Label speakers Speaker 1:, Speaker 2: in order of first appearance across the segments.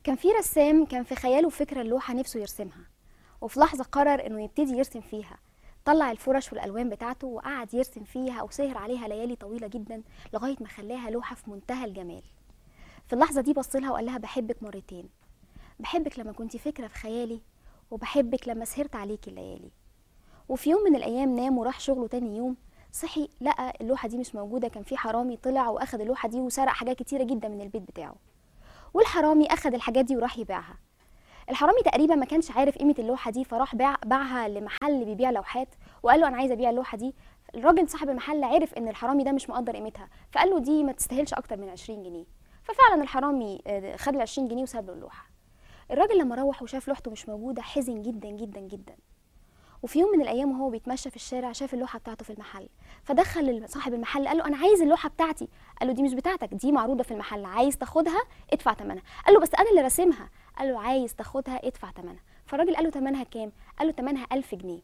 Speaker 1: كان في رسام كان في خياله فكرة اللوحة نفسه يرسمها وفي لحظة قرر انه يبتدي يرسم فيها طلع الفرش والالوان بتاعته وقعد يرسم فيها وسهر عليها ليالي طويلة جدا لغاية ما خلاها لوحة في منتهى الجمال في اللحظة دي بص لها وقال لها بحبك مرتين بحبك لما كنت فكرة في خيالي وبحبك لما سهرت عليكي الليالي وفي يوم من الايام نام وراح شغله تاني يوم صحي لقى اللوحة دي مش موجودة كان في حرامي طلع واخد اللوحة دي وسرق حاجات كتيرة جدا من البيت بتاعه والحرامي اخد الحاجات دي وراح يبيعها الحرامي تقريبا ما كانش عارف قيمه اللوحه دي فراح باع باعها لمحل بيبيع لوحات وقال له انا عايز ابيع اللوحه دي الراجل صاحب المحل عرف ان الحرامي ده مش مقدر قيمتها فقال له دي ما تستاهلش اكتر من 20 جنيه ففعلا الحرامي آه، خد ال 20 جنيه وساب له اللوحه الراجل لما روح وشاف لوحته مش موجوده حزن جدا جدا جدا وفي يوم من الايام وهو بيتمشى في الشارع شاف اللوحه بتاعته في المحل فدخل صاحب المحل قال له انا عايز اللوحه بتاعتي قال له دي مش بتاعتك دي معروضه في المحل عايز تاخدها ادفع ثمنها قال له بس انا اللي راسمها قال له عايز تاخدها ادفع ثمنها فالراجل قال له ثمنها كام قال له ثمنها 1000 جنيه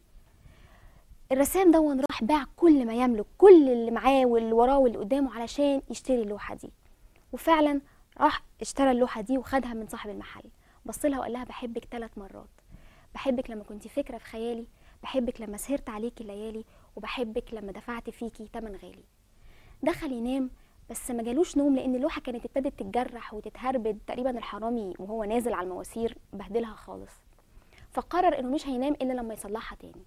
Speaker 1: الرسام دون راح باع كل ما يملك كل اللي معاه واللي وراه واللي قدامه علشان يشتري اللوحه دي وفعلا راح اشترى اللوحه دي وخدها من صاحب المحل بص لها وقال لها بحبك ثلاث مرات بحبك لما كنت فكره في خيالي بحبك لما سهرت عليكي الليالي وبحبك لما دفعت فيكي تمن غالي دخل ينام بس ما جالوش نوم لان اللوحه كانت ابتدت تتجرح وتتهربد تقريبا الحرامي وهو نازل على المواسير بهدلها خالص فقرر انه مش هينام الا لما يصلحها تاني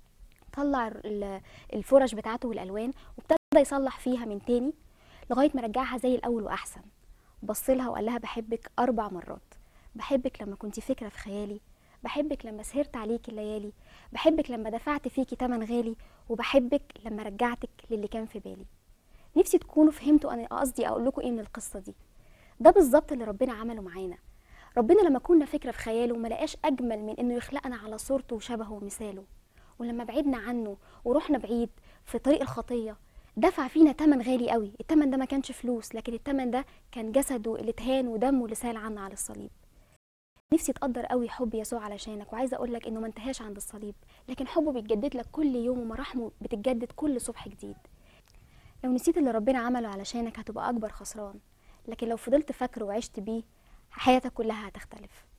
Speaker 1: طلع ال- الفرش بتاعته والالوان وابتدى يصلح فيها من تاني لغايه ما رجعها زي الاول واحسن بص لها وقال لها بحبك اربع مرات بحبك لما كنت فكره في خيالي بحبك لما سهرت عليكي الليالي بحبك لما دفعت فيكي تمن غالي وبحبك لما رجعتك للي كان في بالي نفسي تكونوا فهمتوا انا قصدي اقول لكم ايه من القصه دي ده بالظبط اللي ربنا عمله معانا ربنا لما كنا فكره في خياله ما لقاش اجمل من انه يخلقنا على صورته وشبهه ومثاله ولما بعدنا عنه ورحنا بعيد في طريق الخطيه دفع فينا تمن غالي قوي التمن ده ما كانش فلوس لكن التمن ده كان جسده اللي اتهان ودمه اللي سال عنا على الصليب نفسي تقدر قوي حب يسوع علشانك وعايزه اقول لك انه ما انتهاش عند الصليب لكن حبه بيتجدد لك كل يوم ومراحمه بتتجدد كل صبح جديد لو نسيت اللي ربنا عمله علشانك هتبقى اكبر خسران لكن لو فضلت فاكره وعشت بيه حياتك كلها هتختلف